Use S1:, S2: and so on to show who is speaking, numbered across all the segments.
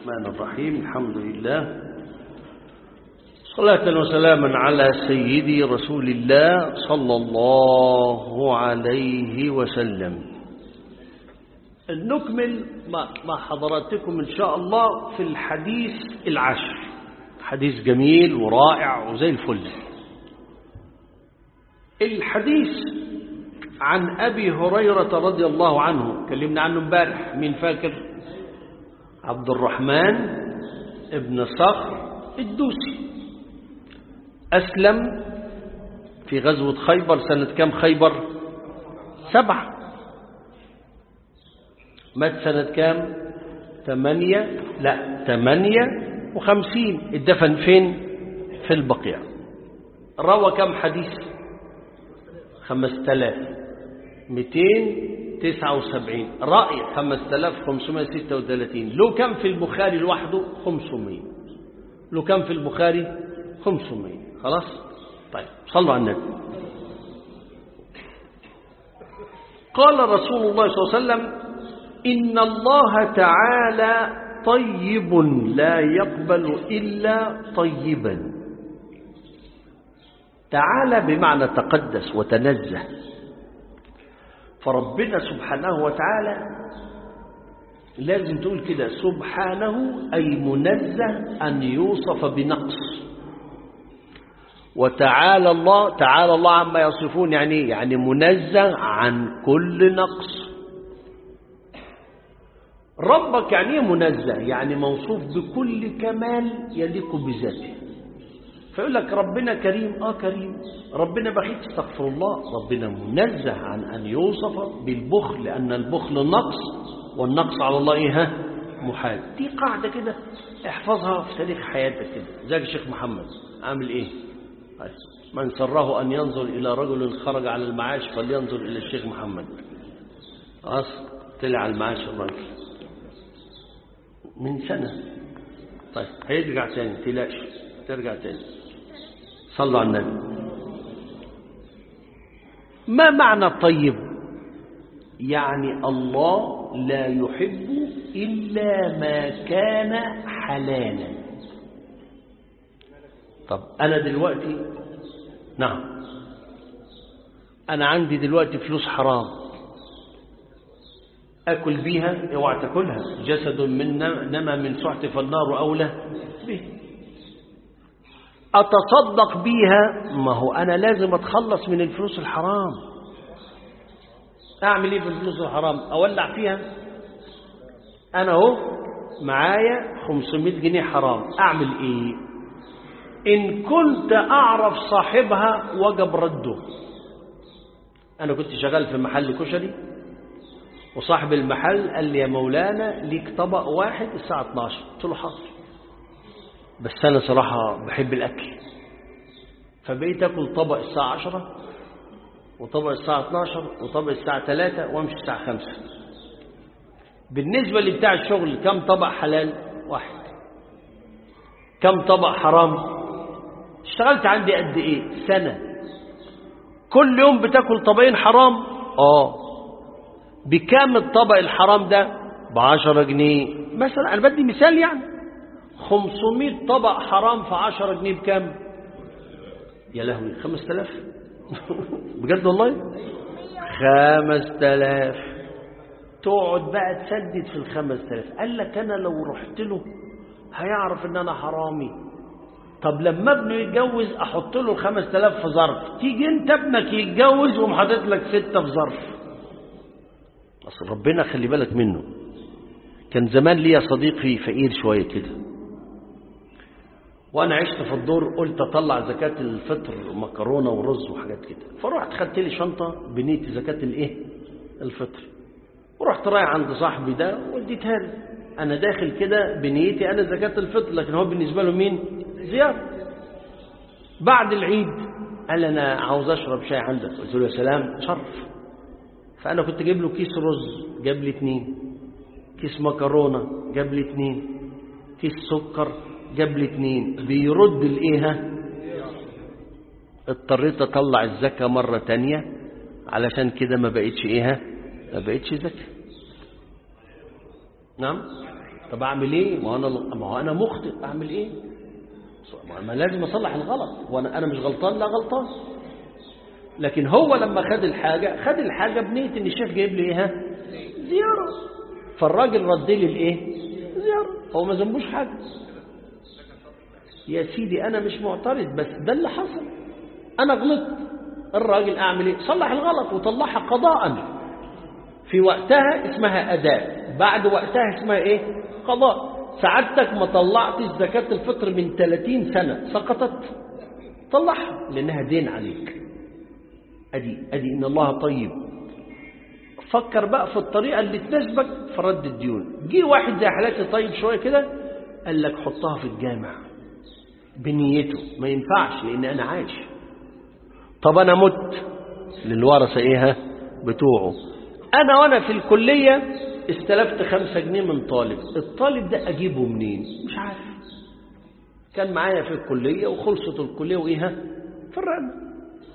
S1: الرحمن الرحيم الحمد لله صلاة وسلاما على سيدي رسول الله صلى الله عليه وسلم نكمل مع حضراتكم إن شاء الله في الحديث العشر حديث جميل ورائع وزي الفل الحديث عن أبي هريرة رضي الله عنه كلمنا عنه امبارح مين فاكر عبد الرحمن ابن صخر الدوسي أسلم في غزوة خيبر سنة كام خيبر سبعة مات سنة كام ثمانية لا ثمانية وخمسين اتدفن فين في البقيع روى كم حديث خمس تلاف مئتين تسعة وسبعين رأي خمس تلاف خمسمائة ستة وثلاثين لو كم في البخاري لوحده خمسمائة لو كم في البخاري خمسمائة خلاص طيب صلوا على النبي قال رسول الله صلى الله عليه وسلم إن الله تعالى طيب لا يقبل إلا طيبا تعالى بمعنى تقدس وتنزه فربنا سبحانه وتعالى لازم تقول كده سبحانه أي منزه أن يوصف بنقص وتعالى الله تعالى الله عما يصفون يعني يعني منزه عن كل نقص ربك يعني ايه منزه يعني موصوف بكل كمال يليق بذاته فيقول لك ربنا كريم اه كريم ربنا بخيل استغفر الله ربنا منزه عن ان يوصف بالبخل لان البخل نقص والنقص على الله ايه ها محال دي قاعده كده احفظها في تاريخ حياتك كده زي الشيخ محمد عامل ايه من سره ان ينظر الى رجل خرج على المعاش فلينظر الى الشيخ محمد خلاص طلع على المعاش الراجل من سنة طيب هيرجع تاني تلاش ترجع تاني صلوا على النبي ما معنى طيب يعني الله لا يحب إلا ما كان حلالا طب أنا دلوقتي نعم أنا عندي دلوقتي فلوس حرام أكل بيها اوعى تاكلها جسد من نما من سحت فالنار أولى به أتصدق بيها ما هو أنا لازم أتخلص من الفلوس الحرام أعمل إيه في الفلوس الحرام أولع فيها أنا أهو معايا 500 جنيه حرام أعمل إيه إن كنت أعرف صاحبها وجب رده أنا كنت شغال في محل كشري وصاحب المحل قال لي يا مولانا ليك طبق واحد الساعة 12 قلت له حاضر بس أنا صراحة بحب الأكل فبقيت أكل طبق الساعة 10 وطبق الساعة 12 وطبق الساعة 3 وامشي الساعة 5 بالنسبة لبتاع الشغل كم طبق حلال واحد كم طبق حرام اشتغلت عندي قد ايه سنة كل يوم بتاكل طبقين حرام اه بكام الطبق الحرام ده بعشرة جنيه مثلا أنا بدي مثال يعني خمسمائة طبق حرام في عشرة جنيه بكام يا لهوي خمس تلاف بجد والله خمس تلاف تقعد بقى تسدد في الخمس تلاف قال لك أنا لو رحت له هيعرف ان أنا حرامي طب لما ابنه يتجوز أحط له الخمس تلاف في ظرف تيجي انت ابنك يتجوز ومحطط لك ستة في ظرف أصل ربنا خلي بالك منه كان زمان ليا صديقي فقير شوية كده وأنا عشت في الدور قلت أطلع زكاة الفطر مكرونة ورز وحاجات كده فرحت خدت لي شنطة بنية زكاة الإيه الفطر ورحت رايح عند صاحبي ده واديتها له أنا داخل كده بنيتي أنا زكاة الفطر لكن هو بالنسبة له مين زيارة بعد العيد قال أنا عاوز أشرب شاي عندك قلت له يا سلام شرف فأنا كنت جايب له كيس رز جاب لي اتنين كيس مكرونة جاب لي اتنين كيس سكر جاب لي اتنين بيرد الايه اضطريت اطلع الزكاة مرة تانية علشان كده ما بقتش ايه ما بقتش زكاة نعم طب اعمل ايه ما هو انا ما هو انا مخطئ اعمل ايه ما لازم اصلح الغلط وانا انا مش غلطان لا غلطان لكن هو لما خد الحاجه خد الحاجه بنيه ان الشيخ جايب لي ايه ها زياره فالراجل رد لي الايه زياره هو ما ذنبوش حاجه يا سيدي انا مش معترض بس ده اللي حصل انا غلطت الراجل اعمل ايه صلح الغلط وطلعها قضاء في وقتها اسمها اداء بعد وقتها اسمها ايه قضاء سعادتك ما طلعتش زكاة الفطر من 30 سنة سقطت طلعها لأنها دين عليك أدي أدي إن الله طيب فكر بقى في الطريقة اللي تناسبك في رد الديون جه واحد زي حالاتي طيب شوية كده قال لك حطها في الجامع بنيته ما ينفعش لأن أنا عايش طب أنا مت للورثة إيه ها بتوعه أنا وأنا في الكلية استلفت خمسة جنيه من طالب الطالب ده أجيبه منين مش عارف كان معايا في الكلية وخلصت الكلية وإيه ها في الرقم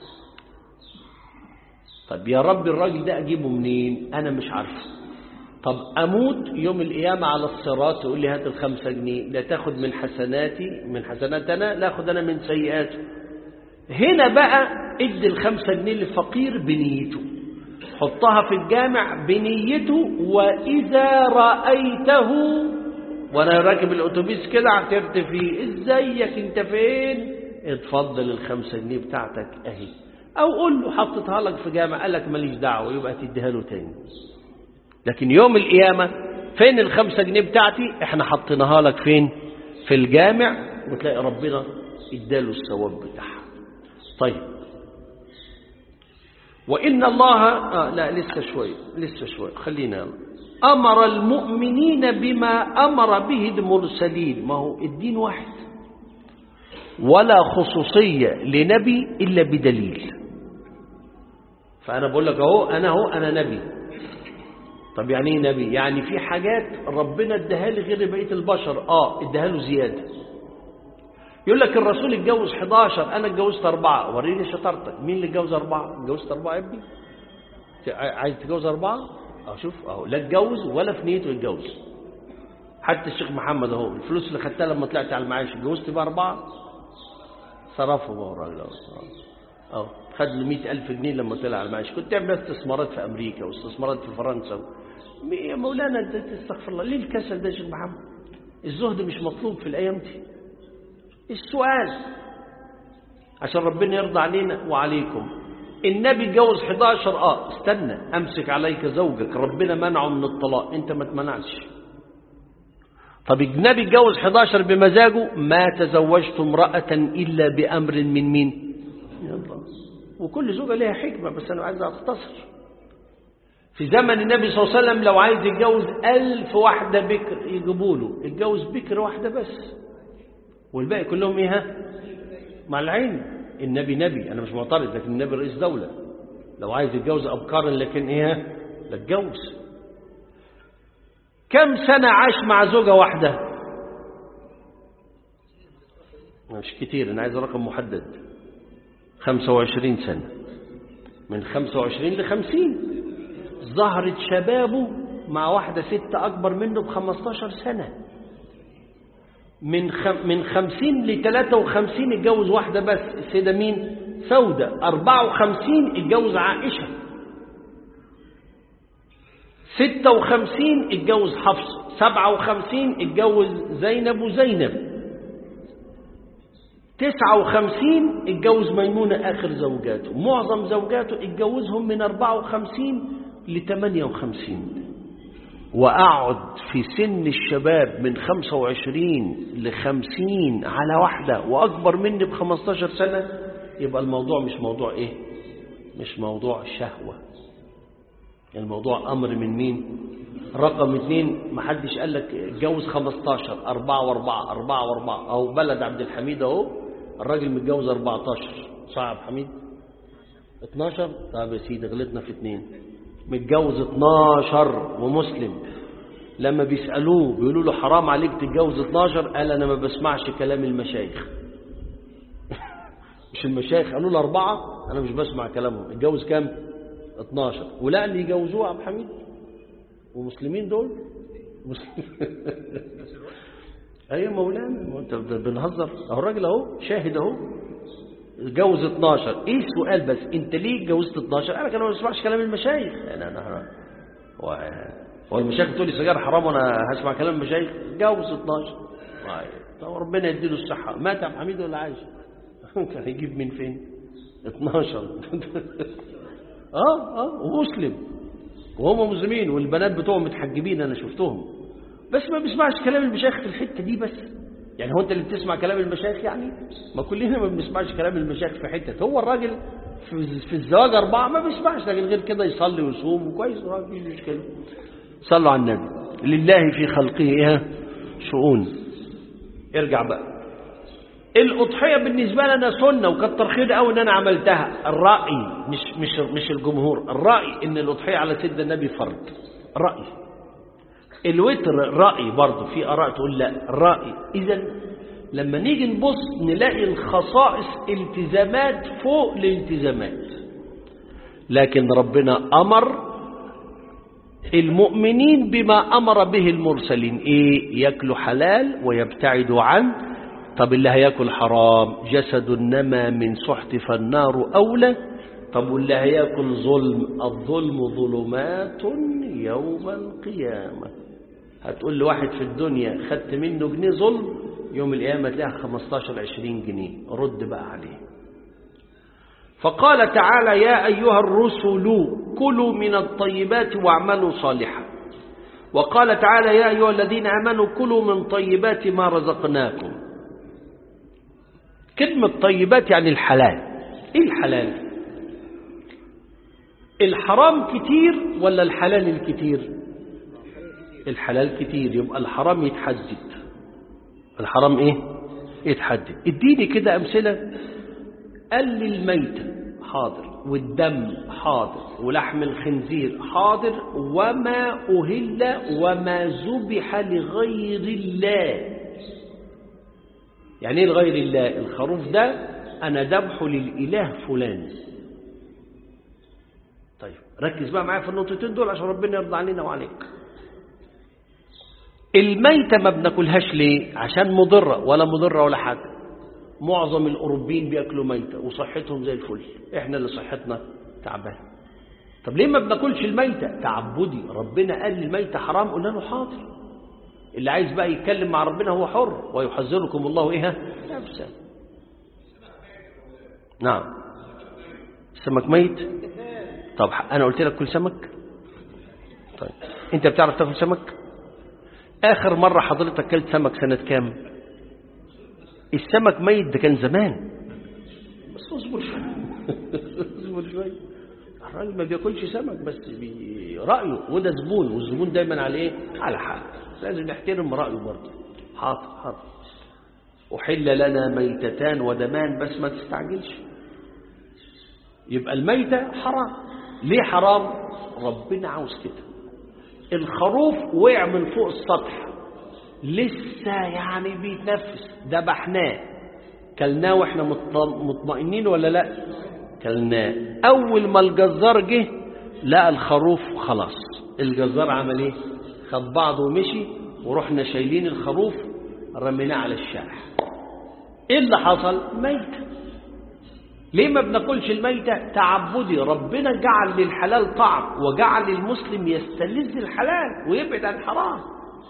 S1: طب يا رب الراجل ده أجيبه منين أنا مش عارف طب أموت يوم القيامة على الصراط يقول لي هات الخمسة جنيه لا تاخد من حسناتي من حسنات أنا لا أخد أنا من سيئاته هنا بقى ادي الخمسة جنيه للفقير بنيته حطها في الجامع بنيته وإذا رأيته وأنا راكب الأتوبيس كده اعترت فيه إزيك أنت فين اتفضل الخمسة جنيه بتاعتك أهي أو قول له حطيتها لك في جامع قال لك ماليش دعوة يبقى تديها له تاني لكن يوم القيامة فين الخمسة جنيه بتاعتي احنا حطيناها لك فين في الجامع وتلاقي ربنا اداله الثواب بتاعها طيب وإن الله آه لا لسه شوي لسه شوي خلينا أمر المؤمنين بما أمر به المرسلين ما هو الدين واحد ولا خصوصية لنبي إلا بدليل فأنا بقول لك أهو أنا أهو أنا نبي طب يعني ايه نبي يعني في حاجات ربنا اداها لي غير بقيه البشر اه اداها له زياده يقول لك الرسول اتجوز 11 انا اتجوزت اربعه وريني شطارتك مين اللي اتجوز اربعه اتجوزت اربعه يا ابني عايز تتجوز اربعه اه شوف اهو لا اتجوز ولا في نيته يتجوز حتى الشيخ محمد اهو الفلوس اللي خدتها لما طلعت على المعاش اتجوزت بقى اربعه صرفوا بقى الراجل اهو خد له 100000 جنيه لما طلع على المعاش كنت تعمل استثمارات في امريكا واستثمارات في فرنسا يا مولانا انت تستغفر الله ليه الكسل ده يا شيخ محمد الزهد مش مطلوب في الايام دي السؤال عشان ربنا يرضى علينا وعليكم النبي اتجوز 11 اه استنى امسك عليك زوجك ربنا منعه من الطلاق انت ما تمنعش طب النبي اتجوز 11 بمزاجه ما تزوجت امرأة إلا بأمر من مين يلا وكل زوجة لها حكمة بس أنا عايز أختصر في زمن النبي صلى الله عليه وسلم لو عايز يتجوز ألف واحدة بكر يجيبوا له اتجوز بكر واحدة بس والباقي كلهم ايه ها مع العين النبي نبي انا مش معترض لكن النبي رئيس دولة لو عايز يتجوز ابكارا لكن ايه ها لا اتجوز كم سنة عاش مع زوجة واحدة مش كتير انا عايز رقم محدد 25 سنة من 25 ل 50 ظهرت شبابه مع واحدة ست أكبر منه ب 15 سنة من خم من 50 ل 53 اتجوز واحدة بس السيدة مين؟ سودة 54 اتجوز عائشة 56 اتجوز حفص 57 اتجوز زينب وزينب 59 اتجوز ميمونة آخر زوجاته معظم زوجاته اتجوزهم من 54 ل 58 وأقعد في سن الشباب من 25 ل 50 على واحدة وأكبر مني ب 15 سنة يبقى الموضوع مش موضوع إيه؟ مش موضوع شهوة الموضوع أمر من مين؟ رقم اثنين محدش قال لك اتجوز 15 أربعة وأربعة أربعة وأربعة أو بلد عبد الحميد أهو الراجل متجوز 14 صعب حميد 12 طب يا سيدي غلطنا في اثنين متجوز 12 ومسلم لما بيسألوه بيقولوا له حرام عليك تتجوز 12 قال أنا ما بسمعش كلام المشايخ مش المشايخ قالوا له أربعة أنا مش بسمع كلامهم اتجوز كام 12 ولا اللي يجوزوه عبد الحميد ومسلمين دول ايوه مولانا ما انت بنهزر اهو الراجل اهو شاهد اهو جوز 12 ايه السؤال بس انت ليه اتجوزت 12 انا كان ما بسمعش كلام المشايخ يعني انا هو هو المشايخ تقول لي سجاير حرام وانا هسمع كلام المشايخ جوز 12 طب ربنا يديله الصحه مات عبد الحميد ولا عايش كان هيجيب من فين 12 اه اه ومسلم وهم مسلمين والبنات بتوعهم متحجبين انا شفتهم بس ما بيسمعش كلام المشايخ في الحته دي بس يعني هو انت اللي بتسمع كلام المشايخ يعني ما كلنا ما بنسمعش كلام المشايخ في حته هو الراجل في, في الزواج اربعه ما بيسمعش لكن غير كده يصلي ويصوم وكويس ما فيش مشكله صلوا على النبي لله في خلقه ايه شؤون ارجع بقى الأضحية بالنسبة لنا سنة وكتر خير قوي ان انا عملتها الرأي مش مش مش الجمهور الرأي ان الأضحية على سيدنا النبي فرض رأي الوتر رأي برضه في آراء تقول لا الرأي إذا لما نيجي نبص نلاقي الخصائص التزامات فوق الالتزامات لكن ربنا أمر المؤمنين بما أمر به المرسلين إيه يأكلوا حلال ويبتعدوا عن طب اللي هياكل حرام جسد نما من سحت فالنار أولى طب واللي هياكل ظلم الظلم ظلمات يوم القيامة هتقول لواحد في الدنيا خدت منه جنيه ظلم يوم القيامة تلاقيها 15 20 جنيه رد بقى عليه فقال تعالى يا أيها الرسل كلوا من الطيبات واعملوا صالحا وقال تعالى يا أيها الذين آمنوا كلوا من طيبات ما رزقناكم كلمة طيبات يعني الحلال ايه الحلال الحرام كتير ولا الحلال الكتير الحلال كتير يبقى الحرام يتحدد الحرام ايه يتحدد اديني كده امثله قال لي الميتة حاضر والدم حاضر ولحم الخنزير حاضر وما أهل وما ذبح لغير الله يعني ايه لغير الله الخروف ده أنا ذبحه للإله فلان طيب ركز بقى معايا في النقطتين دول عشان ربنا يرضى علينا وعليك الميتة ما بناكلهاش ليه عشان مضرة ولا مضرة ولا حاجة معظم الأوروبيين بياكلوا ميتة وصحتهم زي الفل احنا اللي صحتنا تعبان طب ليه ما بناكلش الميتة تعبدي ربنا قال الميتة حرام قلنا له حاضر اللي عايز بقى يتكلم مع ربنا هو حر ويحذركم الله ايه نفسه نعم السمك ميت طب انا قلت لك كل سمك طيب انت بتعرف تاكل سمك اخر مرة حضرتك كلت سمك سنة كام السمك ميت ده كان زمان بس اصبر شوية اصبر شوية الراجل ما بياكلش سمك بس برأيه وده زبون والزبون دايما على ايه على حق لازم نحترم رأيه برضه حاضر حاضر أحل لنا ميتتان ودمان بس ما تستعجلش يبقى الميتة حرام ليه حرام ربنا عاوز كده الخروف وقع من فوق السطح لسه يعني بيتنفس ذبحناه كلناه واحنا مطمئنين ولا لا كلناه اول ما الجزار جه لقى الخروف خلاص الجزار عمل ايه خد بعضه ومشي ورحنا شايلين الخروف رميناه على الشارع ايه اللي حصل ميت ليه ما بناكلش الميتة تعبدي ربنا جعل للحلال طعم وجعل المسلم يستلذ الحلال ويبعد عن الحرام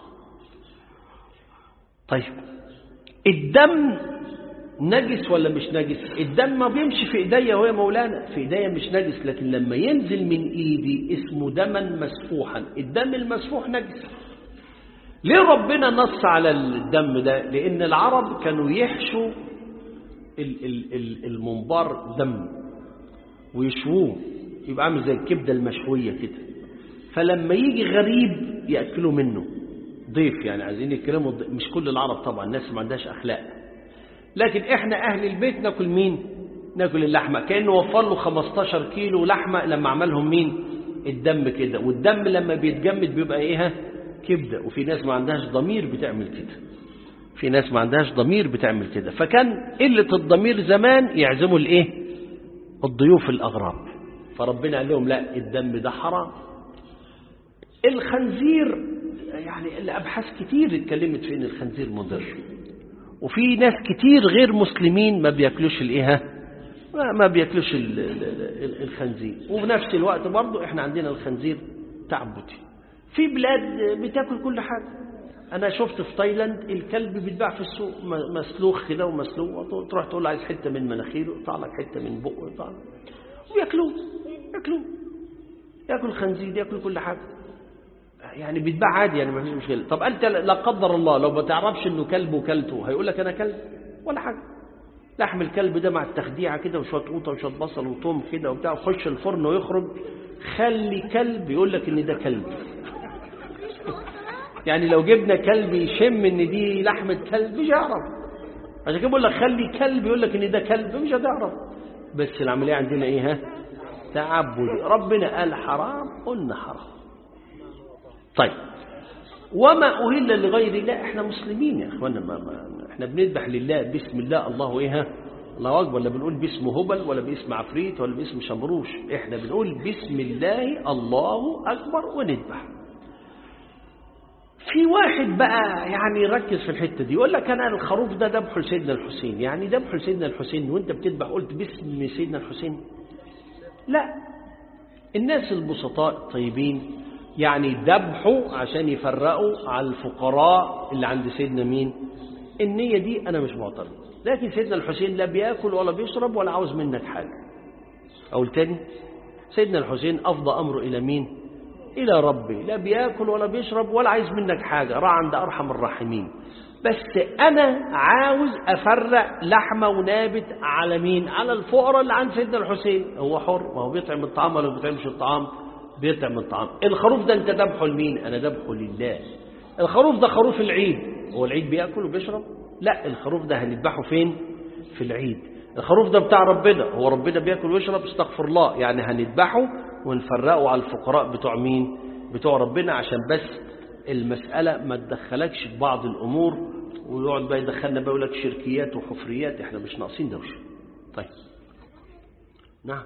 S1: طيب الدم نجس ولا مش نجس الدم ما بيمشي في ايديا وهي مولانا في ايديا مش نجس لكن لما ينزل من ايدي اسمه دما مسفوحا الدم المسفوح نجس ليه ربنا نص على الدم ده لان العرب كانوا يحشوا المنبار دم ويشووه يبقى عامل زي الكبده المشويه كده فلما يجي غريب ياكلوا منه ضيف يعني عايزين يتكلموا مش كل العرب طبعا الناس ما عندهاش اخلاق لكن احنا اهل البيت ناكل مين ناكل اللحمه كانه وفر له 15 كيلو لحمه لما عملهم مين الدم كده والدم لما بيتجمد بيبقى ايه كبده وفي ناس ما عندهاش ضمير بتعمل كده في ناس ما عندهاش ضمير بتعمل كده فكان قله الضمير زمان يعزموا الايه الضيوف الاغراب فربنا قال لهم لا الدم ده حرام الخنزير يعني الأبحاث كتير اتكلمت في إن الخنزير مضر وفي ناس كتير غير مسلمين ما بياكلوش الإيه ما, ما بياكلوش ال- ال- ال- الخنزير وفي نفس الوقت برضو احنا عندنا الخنزير تعبدي في بلاد بتاكل كل حاجة أنا شفت في تايلاند الكلب بيتباع في السوق م- مسلوخ كده ومسلوق تروح تقول له عايز حتة من مناخيره يقطع لك حتة من بقه يقطع لك وياكلوه ياكلوه ياكل خنزير ياكل كل حاجة يعني بيتباع عادي يعني ما فيش مشكلة طب أنت لا قدر الله لو ما تعرفش إنه كلب وكلته هيقول لك أنا كلب ولا حاجة لحم الكلب ده مع التخديعة كده وشوية قوطة وشوية بصل وثوم كده وبتاع وخش الفرن ويخرج خلي كلب يقول لك إن ده كلب يعني لو جبنا كلب يشم إن دي لحمة كلب مش هيعرف عشان كده بقول لك خلي كلب يقول لك إن ده كلب مش هتعرف بس العملية عندنا إيه ها تعبدي ربنا قال حرام قلنا حرام طيب وما أهل لغير الله احنا مسلمين يا اخوانا ما ما احنا بنذبح لله بسم الله الله ايه ها؟ الله اكبر لا بنقول باسم هبل ولا باسم عفريت ولا باسم شمروش احنا بنقول بسم الله الله اكبر ونذبح في واحد بقى يعني يركز في الحته دي يقول لك انا الخروف ده ذبحه لسيدنا الحسين يعني ذبحه لسيدنا الحسين وانت بتذبح قلت باسم سيدنا الحسين لا الناس البسطاء الطيبين يعني ذبحوا عشان يفرقوا على الفقراء اللي عند سيدنا مين النية دي أنا مش معترض لكن سيدنا الحسين لا بياكل ولا بيشرب ولا عاوز منك حاجة أو التاني سيدنا الحسين أفضى أمره إلى مين إلى ربي لا بياكل ولا بيشرب ولا عايز منك حاجة راح عند أرحم الراحمين بس أنا عاوز أفرق لحمة ونابت على مين على الفقراء اللي عند سيدنا الحسين هو حر ما هو بيطعم الطعام ولا ما بيطعمش الطعام بيطعم الطعام الخروف ده أنت ذبحه لمين أنا ذبحه لله الخروف ده خروف العيد هو العيد بياكل وبيشرب لا الخروف ده هنذبحه فين في العيد الخروف ده بتاع ربنا هو ربنا بياكل ويشرب استغفر الله يعني هنذبحه ونفرقه على الفقراء بتوع مين بتوع ربنا عشان بس المسألة ما تدخلكش في بعض الأمور ويقعد بقى يدخلنا بقى يقول لك شركيات وحفريات احنا مش ناقصين دوشة طيب نعم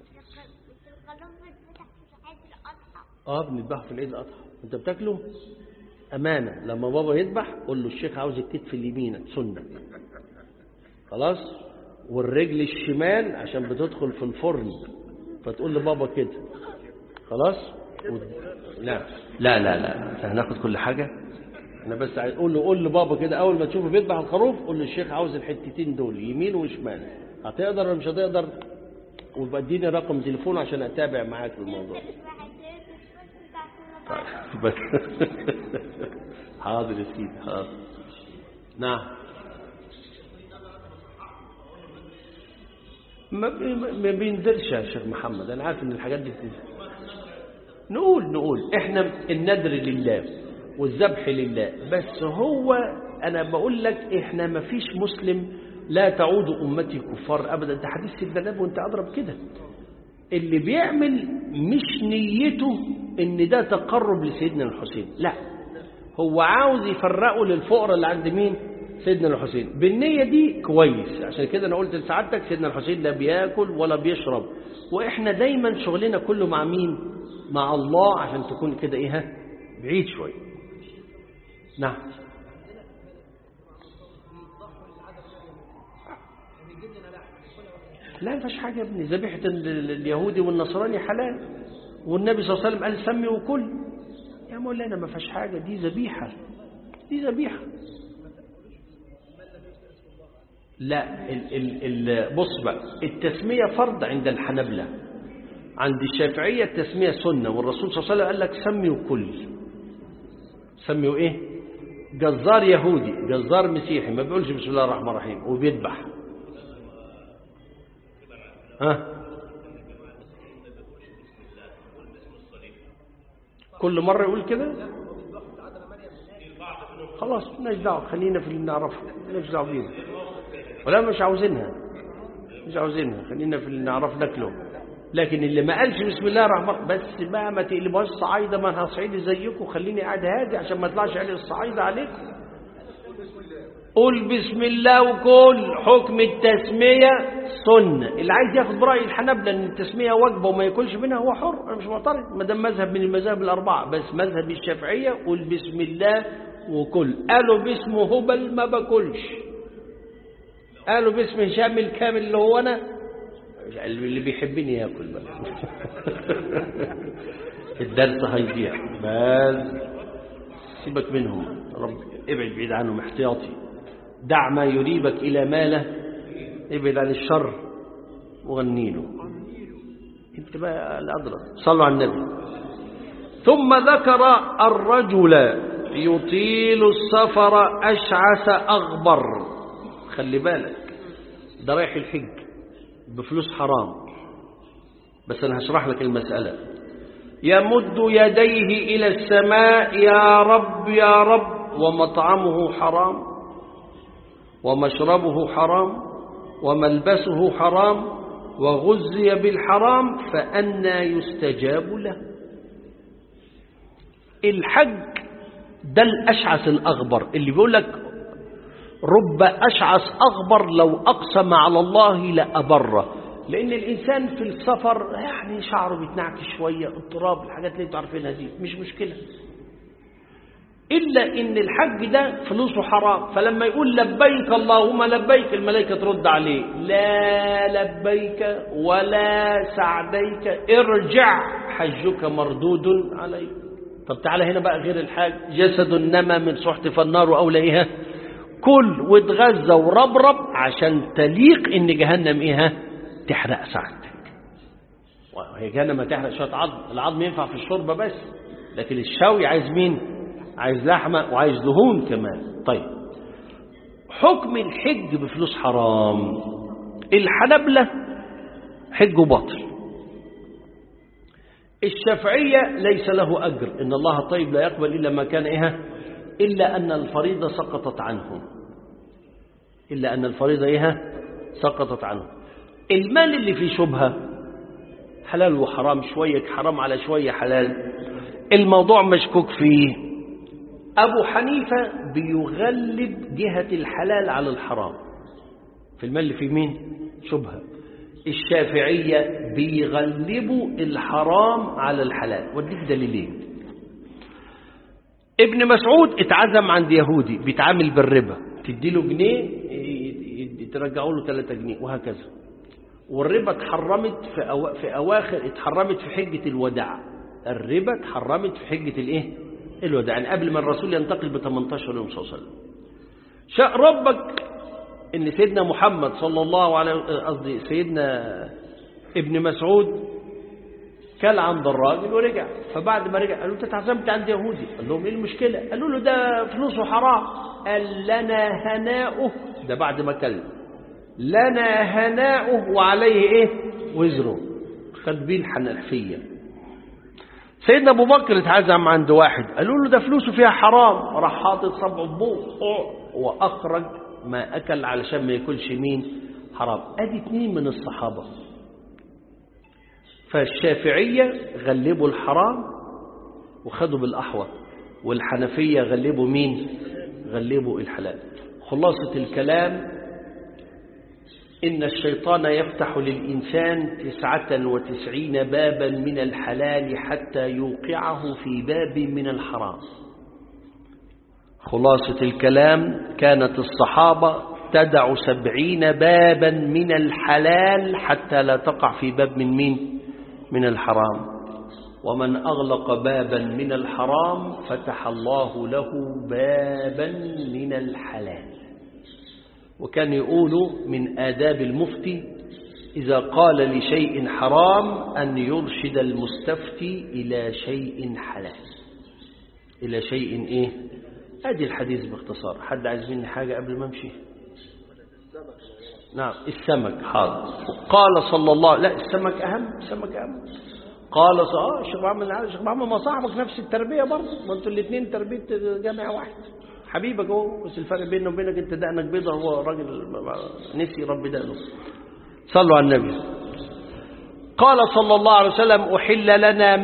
S1: اه بنذبحه في العيد الأضحى انت بتاكله أمانة لما بابا يذبح قول له الشيخ عاوز الكتف اليمين سنة خلاص والرجل الشمال عشان بتدخل في الفرن فتقول لبابا كده خلاص و... لا لا لا لا هناخد كل حاجة انا بس عايز قول له قول لبابا كده اول ما تشوفه بيذبح الخروف قول له الشيخ عاوز الحتتين دول يمين وشمال هتقدر ولا مش هتقدر ويبقى اديني رقم تليفون عشان اتابع معاك في الموضوع طيب بس حاضر يا سيدي حاضر نعم ما بي- ما بينزلش يا شيخ محمد انا عارف ان الحاجات دي بتنزل نقول نقول احنا النذر لله والذبح لله بس هو انا بقول لك احنا ما فيش مسلم لا تعود امتي كفار ابدا ده حديث سيدنا النبي وانت اضرب كده اللي بيعمل مش نيته ان ده تقرب لسيدنا الحسين لا هو عاوز يفرقه للفقراء اللي عند مين سيدنا الحسين بالنية دي كويس عشان كده انا قلت لسعادتك سيدنا الحسين لا بياكل ولا بيشرب واحنا دايما شغلنا كله مع مين مع الله عشان تكون كده ايه ها؟ بعيد شويه نعم لا ما فيش حاجه يا ابني ذبيحه ال- ال- اليهودي والنصراني حلال والنبي صلى الله عليه وسلم قال سمي وكل يا مولانا ما فيش حاجه دي ذبيحه دي ذبيحه لا ال ال ال بص بقى التسميه فرض عند الحنبلة عند الشافعيه التسميه سنه والرسول صلى الله عليه وسلم قال لك سمي وكل سمي ايه جزار يهودي جزار مسيحي ما بيقولش بسم الله الرحمن الرحيم وبيذبح ها كل مرة يقول كده خلاص مالناش دعوة خلينا في اللي نعرفه مالناش دعوة بينا ولا مش عاوزينها مش عاوزينها خلينا في اللي نعرف ناكله لكن اللي ما قالش بسم الله الرحمن بس بقى ما تقلبوش صعايدة ما انا صعيدي زيكم خليني قاعد هادي عشان ما اطلعش علي الصعايدة عليكم قول بسم الله وكل حكم التسمية سنة اللي عايز ياخد برأي الحنابلة ان التسمية واجبة وما ياكلش منها هو حر انا مش معترض ما دام مذهب من المذاهب الأربعة بس مذهب الشافعية قول بسم الله وكل قالوا باسمه هبل ما باكلش قالوا باسم هشام الكامل اللي هو انا اللي بيحبني ياكل بقى الدرس هيضيع بس سيبك منهم رب ابعد بعيد عنهم احتياطي دع ما يريبك إلى ما له ابعد عن الشر وغني له انت بقى الأدرى صلوا على النبي ثم ذكر الرجل يطيل السفر أشعث أغبر خلي بالك ده رايح الحج بفلوس حرام بس أنا هشرح لك المسألة يمد يديه إلى السماء يا رب يا رب ومطعمه حرام ومشربه حرام وملبسه حرام وغزي بالحرام فأنى يستجاب له الحج ده الأشعث الأغبر اللي بيقول لك رب أشعث أغبر لو أقسم على الله لأبره لأن الإنسان في السفر يعني شعره بيتنعكش شوية اضطراب الحاجات اللي انتوا عارفينها دي مش مشكلة إلا إن الحج ده فلوسه حرام فلما يقول لبيك اللهم لبيك الملائكة ترد عليه لا لبيك ولا سعديك ارجع حجك مردود عليك طب تعالى هنا بقى غير الحاج جسد نما من سحت فالنار أولئها كل واتغذى وربرب عشان تليق إن جهنم إيه تحرق سعادتك وهي جهنم تحرق شوية عظم العظم ينفع في الشوربة بس لكن الشوي عايز مين عايز لحمة وعايز دهون كمان طيب حكم الحج بفلوس حرام الحنبلة حج باطل الشافعية ليس له أجر إن الله طيب لا يقبل إلا ما كان إيه إلا أن الفريضة سقطت عنه إلا أن الفريضة إيه سقطت عنه المال اللي فيه شبهة حلال وحرام شوية حرام على شوية حلال الموضوع مشكوك فيه أبو حنيفة بيغلب جهة الحلال على الحرام في المال اللي فيه مين شبهة الشافعية بيغلبوا الحرام على الحلال وديك دليلين ابن مسعود اتعزم عند يهودي بيتعامل بالربا تديله جنيه ترجعوا له 3 جنيه وهكذا والربا اتحرمت في, أو... في أواخر اتحرمت في حجة الوداع الربا اتحرمت في حجة الايه الوداع يعني قبل ما الرسول ينتقل ب 18 يوم صلى الله عليه وسلم شاء ربك ان سيدنا محمد صلى الله عليه قصدي سيدنا ابن مسعود كان عند الراجل ورجع فبعد ما رجع قالوا انت اتعزمت عند يهودي قال لهم ايه المشكله قالوا له ده فلوسه حرام قال لنا هناؤه ده بعد ما كلم لنا هناؤه وعليه ايه وزره خد بيه الحنفيه سيدنا ابو بكر اتعزم عند واحد قالوا له ده فلوسه فيها حرام راح حاطط صبعه في بوق واخرج ما اكل علشان ما ياكلش مين حرام ادي اتنين من الصحابه فالشافعيه غلبوا الحرام وخدوا بالاحوط والحنفيه غلبوا مين غلبوا الحلال خلاصه الكلام إن الشيطان يفتح للإنسان تسعة وتسعين بابا من الحلال حتى يوقعه في باب من الحرام خلاصة الكلام كانت الصحابة تدع سبعين بابا من الحلال حتى لا تقع في باب من مين من الحرام ومن أغلق بابا من الحرام فتح الله له بابا من الحلال وكان يقول من آداب المفتي إذا قال لشيء حرام أن يرشد المستفتي إلى شيء حلال إلى شيء إيه أدي الحديث باختصار حد عايز مني حاجة قبل ما أمشي نعم السمك حاضر قال صلى الله لا السمك أهم السمك أهم قال اه الشيخ محمد الشيخ محمد ما صاحبك نفس التربية برضه ما انتوا الاثنين تربية جامعة واحد حبيبك اهو بس الفرق بينه وبينك انت دقنك بيضة هو راجل نسي رب دقنه صلوا على النبي قال صلى الله عليه وسلم أحل لنا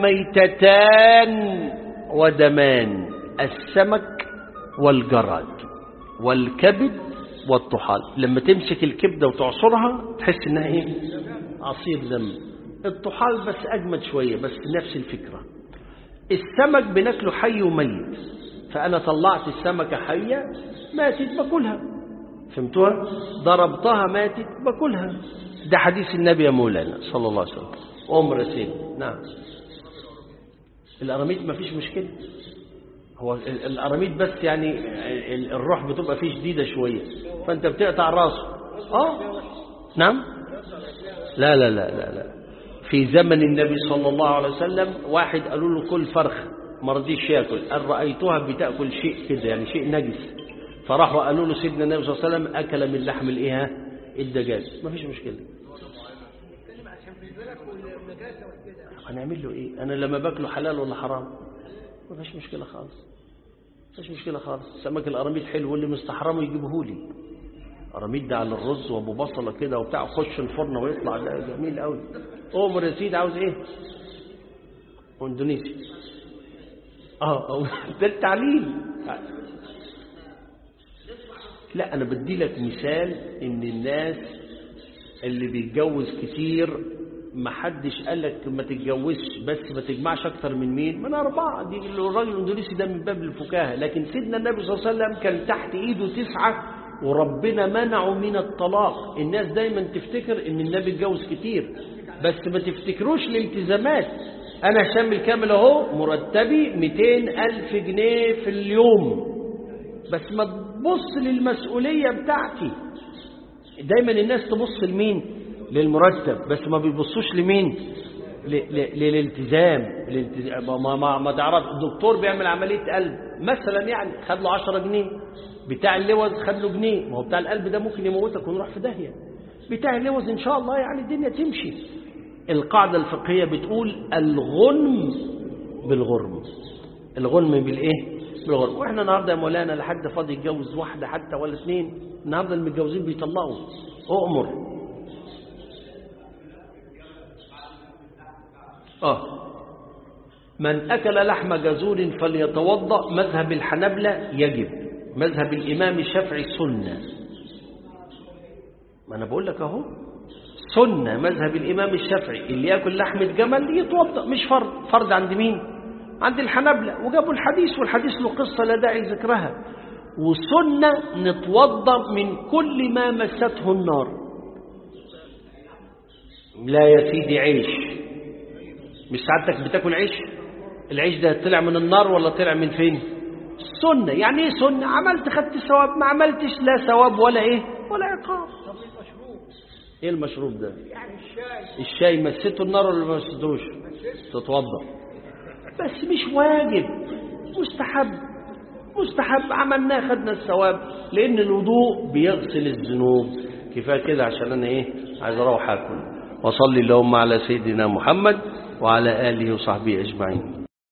S1: ميتتان ودمان السمك والجراد والكبد والطحال لما تمسك الكبدة وتعصرها تحس انها ايه عصير دم الطحال بس اجمد شوية بس نفس الفكرة السمك بناكله حي وميت فانا طلعت السمكة حية ماتت باكلها فهمتوها ضربتها ماتت باكلها ده حديث النبي يا مولانا صلى الله عليه وسلم عمر سيد نعم الأراميد ما فيش مشكلة هو الأراميد بس يعني الروح بتبقى فيه شديدة شوية فأنت بتقطع راسه آه نعم لا لا لا لا لا في زمن النبي صلى الله عليه وسلم واحد قالوا له كل فرخ ما رضيش ياكل قال رأيتها بتأكل شيء كده يعني شيء نجس فراحوا قالوا له سيدنا النبي صلى الله عليه وسلم أكل من لحم الإيه الدجاج ما فيش مشكلة هنعمل له ايه انا لما باكله حلال ولا حرام ما فيش مشكله خالص ما فيش مشكله خالص سمك القراميد حلو واللي مستحرمه يجيبه لي قراميد ده على الرز وابو بصله كده وبتاع خش الفرن ويطلع ده جميل قوي عمر يا سيدي عاوز ايه اندونيسي اه ده التعليم لا انا بدي لك مثال ان الناس اللي بيتجوز كتير ما حدش قال لك ما تتجوزش بس ما تجمعش اكتر من مين من اربعه دي الراجل الاندونيسي ده من باب الفكاهه لكن سيدنا النبي صلى الله عليه وسلم كان تحت ايده تسعه وربنا منعه من الطلاق الناس دايما تفتكر ان النبي اتجوز كتير بس ما تفتكروش الالتزامات انا هشام الكامل اهو مرتبي 200 الف جنيه في اليوم بس ما تبص للمسؤوليه بتاعتي دايما الناس تبص لمين للمرتب بس ما بيبصوش لمين للالتزام ما, ما, ما تعرف الدكتور بيعمل عملية قلب مثلا يعني خد له 10 جنيه بتاع اللوز خد له جنيه ما هو بتاع القلب ده ممكن يموتك ونروح في داهية بتاع اللوز ان شاء الله يعني الدنيا تمشي القاعدة الفقهية بتقول الغنم بالغرم الغنم بالايه بالغرم واحنا النهارده يا مولانا لحد فاضي يتجوز واحدة حتى ولا اثنين النهارده المتجوزين بيطلقوا اؤمر آه من أكل لحم جزور فليتوضأ مذهب الحنبلة يجب مذهب الإمام الشافعي سنة ما أنا بقول لك أهو سنة مذهب الإمام الشافعي اللي يأكل لحمة جمل يتوضأ مش فرض فرض عند مين عند الحنبلة وجابوا الحديث والحديث له قصة لا داعي ذكرها وسنة نتوضأ من كل ما مسته النار لا يا سيدي عيش مش سعادتك بتاكل عيش العيش ده طلع من النار ولا طلع من فين سنة يعني ايه سنة عملت خدت ثواب ما عملتش لا ثواب ولا ايه ولا عقاب
S2: طب المشروب
S1: ايه المشروب ده
S2: يعني الشاي
S1: الشاي مسيته النار ولا ما مسيتوش تتوضا بس مش واجب مستحب مستحب عملناه خدنا الثواب لان الوضوء بيغسل الذنوب كفايه كده عشان انا ايه عايز اروح اكل وصلي اللهم على سيدنا محمد وعلى اله وصحبه اجمعين